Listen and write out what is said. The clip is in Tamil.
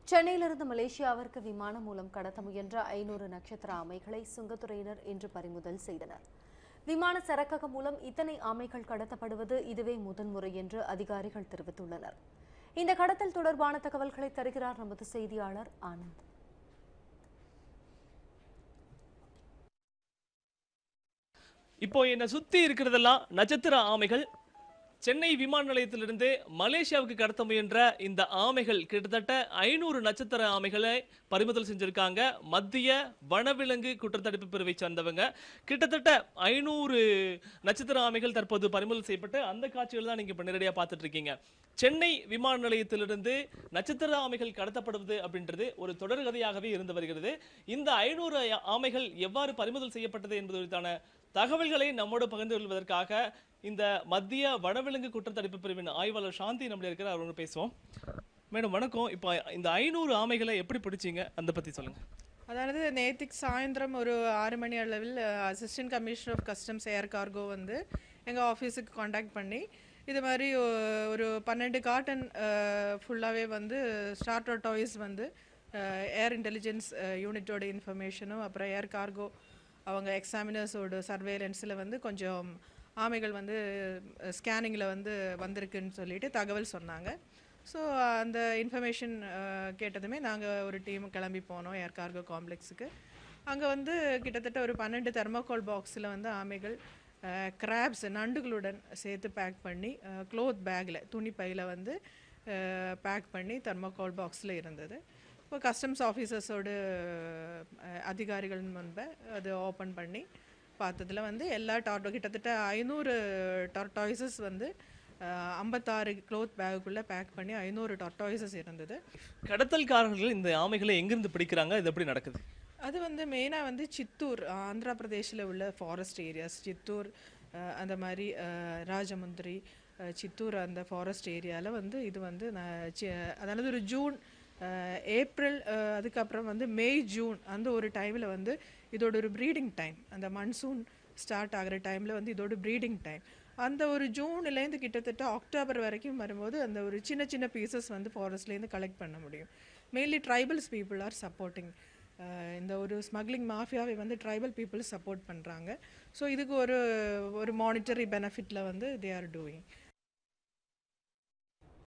சென்னையிலிருந்து மலேசியாவிற்கு விமானம் மூலம் கடத்த முயன்ற ஐநூறு நட்சத்திர ஆமைகளை சுங்கத்துறையினர் இன்று பறிமுதல் செய்தனர் விமான சரக்ககம் மூலம் இத்தனை ஆமைகள் கடத்தப்படுவது இதுவே முதன்முறை என்று அதிகாரிகள் தெரிவித்துள்ளனர் இந்த கடத்தல் தொடர்பான தகவல்களை தருகிறார் நமது செய்தியாளர் ஆனந்த் இப்போ என்னை சுத்தி இருக்கிறதெல்லாம் நட்சத்திர ஆமைகள் சென்னை விமான நிலையத்திலிருந்து மலேசியாவுக்கு கடத்த முயன்ற இந்த ஆமைகள் கிட்டத்தட்ட ஐநூறு நட்சத்திர ஆமைகளை பறிமுதல் செஞ்சிருக்காங்க மத்திய வனவிலங்கு குற்றத்தடுப்பு பிரிவை சார்ந்தவங்க கிட்டத்தட்ட ஐநூறு நட்சத்திர ஆமைகள் தற்போது பறிமுதல் செய்யப்பட்டு அந்த காட்சிகள் தான் நீங்க இப்ப நேரடியாக பார்த்துட்டு இருக்கீங்க சென்னை விமான நிலையத்திலிருந்து நட்சத்திர ஆமைகள் கடத்தப்படுவது அப்படின்றது ஒரு தொடர்கதையாகவே இருந்து வருகிறது இந்த ஐநூறு ஆமைகள் எவ்வாறு பறிமுதல் செய்யப்பட்டது என்பது குறித்தான தகவல்களை நம்மோடு பகிர்ந்து கொள்வதற்காக இந்த மத்திய வனவிலங்கு குற்றத்தடுப்பு பிரிவின் ஆய்வாளர் சாந்தி நம்மள இருக்கிற அவங்க பேசுவோம் மேடம் வணக்கம் இப்போ இந்த ஐநூறு ஆமைகளை எப்படி பிடிச்சீங்க அந்த பத்தி சொல்லுங்க அதாவது நேத்திக்கு சாயந்தரம் ஒரு ஆறு மணி அளவில் assistant commissioner of customs air cargo வந்து எங்கள் ஆஃபீஸுக்கு காண்டாக்ட் பண்ணி இது மாதிரி ஒ- ஒரு பன்னெண்டு காட்டன் ஃபுல்லாகவே வந்து ஸ்டார்டர் டாய்ஸ் வந்து ஏர் இன்டெலிஜென்ஸ் யூனிட்டோட இன்ஃபர்மேஷனும் அப்புறம் ஏர் கார்கோ அவங்க எக்ஸாமினர்ஸோட சர்வேலன்ஸில் வந்து கொஞ்சம் ஆமைகள் வந்து ஸ்கேனிங்கில் வந்து வந்திருக்குன்னு சொல்லிட்டு தகவல் சொன்னாங்க ஸோ அந்த இன்ஃபர்மேஷன் கேட்டதுமே நாங்கள் ஒரு டீம் கிளம்பி போனோம் ஏர் கார்கோ காம்ப்ளெக்ஸுக்கு அங்கே வந்து கிட்டத்தட்ட ஒரு பன்னெண்டு தெர்மோகால் பாக்ஸில் வந்து ஆமைகள் கிராப்ஸ் நண்டுகளுடன் சேர்த்து பேக் பண்ணி க்ளோத் பேக்கில் துணி பையில் வந்து பேக் பண்ணி தெர்மோகால் பாக்ஸில் இருந்தது இப்போ கஸ்டம்ஸ் ஆஃபீஸர்ஸோட அதிகாரிகள் முன்பை அது ஓப்பன் பண்ணி பார்த்ததுல வந்து எல்லா டார்டோ கிட்டத்தட்ட ஐநூறு டார்டாய்ஸஸ் வந்து அஹ், ஐம்பத்தாறு க்ளோத் பேக்குள்ளே பேக் பண்ணி ஐநூறு டார்டாய்ஸஸ் இருந்தது கடத்தல்காரர்கள் இந்த ஆமைகளை எங்கிருந்து பிடிக்கிறாங்க இது எப்படி நடக்குது அது வந்து மெயினாக வந்து சித்தூர் ஆந்திரா பிரதேஷில் உள்ள ஃபாரஸ்ட் ஏரியாஸ் சித்தூர் அஹ், அந்த மாதிரி அஹ், ராஜமுந்திரி அஹ், சித்தூர் அந்த ஃபாரஸ்ட் ஏரியாவில் வந்து இது வந்து நான் சி- அதாவது ஒரு ஜூன் அஹ், ஏப்ரல் அஹ், அதுக்கப்புறம் வந்து மே ஜூன் அந்த ஒரு டைமில் வந்து இதோட ஒரு ப்ரீடிங் டைம் அந்த மன்சூன் ஸ்டார்ட் ஆகிற டைமில் வந்து இதோட ப்ரீடிங் டைம் அந்த ஒரு ஜூன்லேருந்து கிட்டத்தட்ட அக்டோபர் வரைக்கும் வரும்போது அந்த ஒரு சின்ன சின்ன பீசஸ் வந்து ஃபாரஸ்ட்லேருந்து கலெக்ட் பண்ண முடியும் mainly tribals people are supporting இந்த ஒரு ஸ்மக்லிங் மாஃபியாவை வந்து ட்ரைபல் பீப்புள் சப்போர்ட் பண்ணுறாங்க ஸோ இதுக்கு ஒரு ஒரு மானிட்டரி பெனிஃபிட்டில் வந்து தே ஆர் டூயிங்